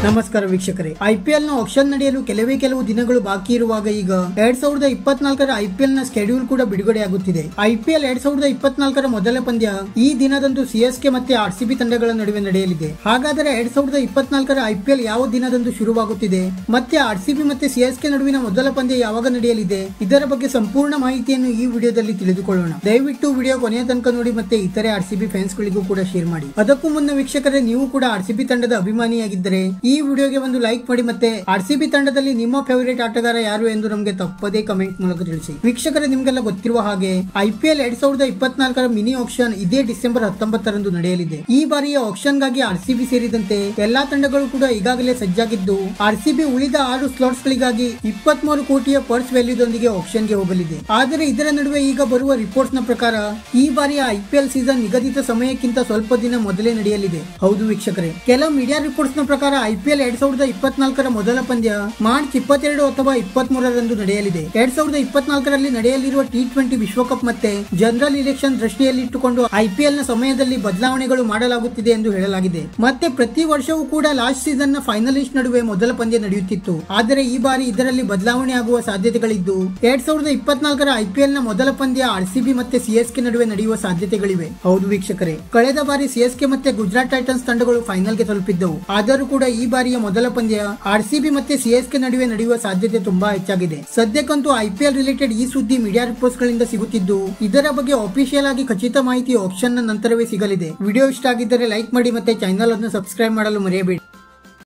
ನಮಸ್ಕಾರ ವೀಕ್ಷಕರೇ ಐಪಿಎಲ್ ನ ಆಕ್ಷನ್ ನಡೆಯಲು ಕೆಲವೇ ಕೆಲವು ದಿನಗಳು ಬಾಕಿ ಇರುವಾಗ ಈಗ ಎರಡ್ ಸಾವಿರದ ಇಪ್ಪತ್ನಾಲ್ಕರ ಐಪಿಎಲ್ ನ ಸ್ಕೆಡ್ಯೂಲ್ ಕೂಡ ಬಿಡುಗಡೆಯಾಗುತ್ತಿದೆ ಐಪಿಎಲ್ ಎರಡ್ ಸಾವಿರದ ಇಪ್ಪತ್ನಾಲ್ಕರ ಮೊದಲ ಪಂದ್ಯ ಈ ದಿನದಂದು ಸಿಎಸ್ಕೆ ಮತ್ತೆ ಆರ್ಸಿಬಿ ತಂಡಗಳ ನಡುವೆ ನಡೆಯಲಿದೆ ಹಾಗಾದರೆ ಎರಡ್ ಸಾವಿರದ ಇಪ್ಪತ್ನಾಲ್ಕರ ಐಪಿಎಲ್ ಯಾವ ದಿನದಂದು ಶುರುವಾಗುತ್ತಿದೆ ಮತ್ತೆ ಆರ್ಸಿಬಿ ಮತ್ತೆ ಸಿಎಸ್ಕೆ ನಡುವಿನ ಮೊದಲ ಪಂದ್ಯ ಯಾವಾಗ ನಡೆಯಲಿದೆ ಇದರ ಬಗ್ಗೆ ಸಂಪೂರ್ಣ ಮಾಹಿತಿಯನ್ನು ಈ ವಿಡಿಯೋದಲ್ಲಿ ತಿಳಿದುಕೊಳ್ಳೋಣ ದಯವಿಟ್ಟು ವಿಡಿಯೋ ಕೊನೆಯ ತನಕ ನೋಡಿ ಮತ್ತೆ ಇತರೆ ಆರ್ಸಿಬಿ ಫ್ಯಾನ್ಸ್ ಗಳಿಗೂ ಕೂಡ ಶೇರ್ ಮಾಡಿ ಅದಕ್ಕೂ ಮುನ್ನ ವೀಕ್ಷಕರೇ ನೀವು ಕೂಡ ಆರ್ಸಿಬಿ ತಂಡದ ಅಭಿಮಾನಿಯಾಗಿದ್ದರೆ ಈ ವಿಡಿಯೋಗೆ ಒಂದು ಲೈಕ್ ಮಾಡಿ ಮತ್ತೆ ಆರ್ಸಿಬಿ ತಂಡದಲ್ಲಿ ನಿಮ್ಮ ಫೇವರೇಟ್ ಆಟಗಾರ ಯಾರು ಎಂದು ನಮಗೆ ತಪ್ಪದೇ ಕಮೆಂಟ್ ಮೂಲಕ ತಿಳಿಸಿ ವೀಕ್ಷಕರೇ ನಿಮ್ಗೆಲ್ಲ ಗೊತ್ತಿರುವ ಹಾಗೆ ಐಪಿಎಲ್ ಎರಡ್ ಸಾವಿರದ ಇಪ್ಪತ್ನಾಲ್ಕರ ಮಿನಿ ಆಕ್ಷನ್ ಇದೇ ಡಿಸೆಂಬರ್ ಹತ್ತೊಂಬತ್ತರಂದು ನಡೆಯಲಿದೆ ಈ ಬಾರಿಯ ಆಕ್ಷನ್ ಗಾಗಿ ಆರ್ಸಿಬಿ ಸೇರಿದಂತೆ ಎಲ್ಲಾ ತಂಡಗಳು ಕೂಡ ಈಗಾಗಲೇ ಸಜ್ಜಾಗಿದ್ದು ಆರ್ಸಿಬಿ ಉಳಿದ ಆರು ಸ್ಲಾಟ್ಸ್ ಗಳಿಗಾಗಿ ಇಪ್ಪತ್ಮೂರು ಕೋಟಿಯ ಪರ್ಸ್ ವ್ಯಾಲ್ಯೂದೊಂದಿಗೆ ಆಕ್ಷನ್ ಗೆ ಹೋಗಲಿದೆ ಆದರೆ ಇದರ ನಡುವೆ ಈಗ ಬರುವ ರಿಪೋರ್ಟ್ಸ್ ನ ಪ್ರಕಾರ ಈ ಬಾರಿಯ ಐಪಿಎಲ್ ಸೀಸನ್ ನಿಗದಿತ ಸಮಯಕ್ಕಿಂತ ಸ್ವಲ್ಪ ದಿನ ಮೊದಲೇ ನಡೆಯಲಿದೆ ಹೌದು ವೀಕ್ಷಕರೇ ಕೆಲವು ಮೀಡಿಯಾ ರಿಪೋರ್ಟ್ಸ್ ನ ಪ್ರಕಾರ ಐಪಿಎಲ್ ಎರಡ್ ಸಾವಿರದ ಇಪ್ಪತ್ನಾಲ್ಕರ ಮೊದಲ ಪಂದ್ಯ ಮಾರ್ಚ್ ಇಪ್ಪತ್ತೆರಡು ಅಥವಾ ಇಪ್ಪತ್ತ್ ಮೂರರಂದು ನಡೆಯಲಿದೆ ಎರಡ್ ಸಾವಿರದ ಇಪ್ಪತ್ನಾಲ್ಕರಲ್ಲಿ ನಡೆಯಲಿರುವ ಟಿ ಟ್ವೆಂಟಿ ವಿಶ್ವಕಪ್ ಮತ್ತೆ ಜನರಲ್ ಇಲೆಕ್ಷನ್ ದೃಷ್ಟಿಯಲ್ಲಿಟ್ಟುಕೊಂಡು ಐಪಿಎಲ್ ನ ಸಮಯದಲ್ಲಿ ಬದಲಾವಣೆಗಳು ಮಾಡಲಾಗುತ್ತಿದೆ ಎಂದು ಹೇಳಲಾಗಿದೆ ಮತ್ತೆ ಪ್ರತಿ ವರ್ಷವೂ ಕೂಡ ಲಾಸ್ಟ್ ಸೀಸನ್ ನ ಫೈನಲಿಸ್ಟ್ ನಡುವೆ ಮೊದಲ ಪಂದ್ಯ ನಡೆಯುತ್ತಿತ್ತು ಆದರೆ ಈ ಬಾರಿ ಇದರಲ್ಲಿ ಬದಲಾವಣೆ ಆಗುವ ಸಾಧ್ಯತೆಗಳಿದ್ದು ಎರಡ್ ಸಾವಿರದ ಇಪ್ಪತ್ನಾಲ್ಕರ ಐಪಿಎಲ್ ನ ಮೊದಲ ಪಂದ್ಯ ಆರ್ಸಿಬಿ ಮತ್ತೆ ಸಿಎಸ್ಕೆ ನಡುವೆ ನಡೆಯುವ ಸಾಧ್ಯತೆಗಳಿವೆ ಹೌದು ವೀಕ್ಷಕರೇ ಕಳೆದ ಬಾರಿ ಸಿಎಸ್ಕೆ ಮತ್ತೆ ಗುಜರಾತ್ ಟೈಟನ್ಸ್ ತಂಡಗಳು ಫೈನಲ್ಗೆ ತಲುಪಿದ್ದವು ಆದರೂ ಕೂಡ ಈ ಬಾರಿಯ ಮೊದಲ ಪಂದ್ಯ ಆರ್ಸಿಬಿ ಮತ್ತೆ ಸಿಎಸ್ಕೆ ನಡುವೆ ನಡೆಯುವ ಸಾಧ್ಯತೆ ತುಂಬಾ ಹೆಚ್ಚಾಗಿದೆ ಸದ್ಯಕ್ಕಂತೂ ಐಪಿಎಲ್ ರಿಲೇಟೆಡ್ ಈ ಸುದ್ದಿ ಮೀಡಿಯಾ ರಿಪೋರ್ಟ್ಸ್ ಗಳಿಂದ ಸಿಗುತ್ತಿದ್ದು ಇದರ ಬಗ್ಗೆ ಅಫಿಷಿಯಲ್ ಆಗಿ ಖಚಿತ ಮಾಹಿತಿ ಆಪ್ಷನ್ ನ ನಂತರವೇ ಸಿಗಲಿದೆ ವಿಡಿಯೋ ಇಷ್ಟ ಆಗಿದ್ದರೆ ಲೈಕ್ ಮಾಡಿ ಮತ್ತೆ ಚಾನೆಲ್ ಅನ್ನು ಸಬ್ಸ್ಕ್ರೈಬ್ ಮಾಡಲು ಮರೆಯಬೇಡಿ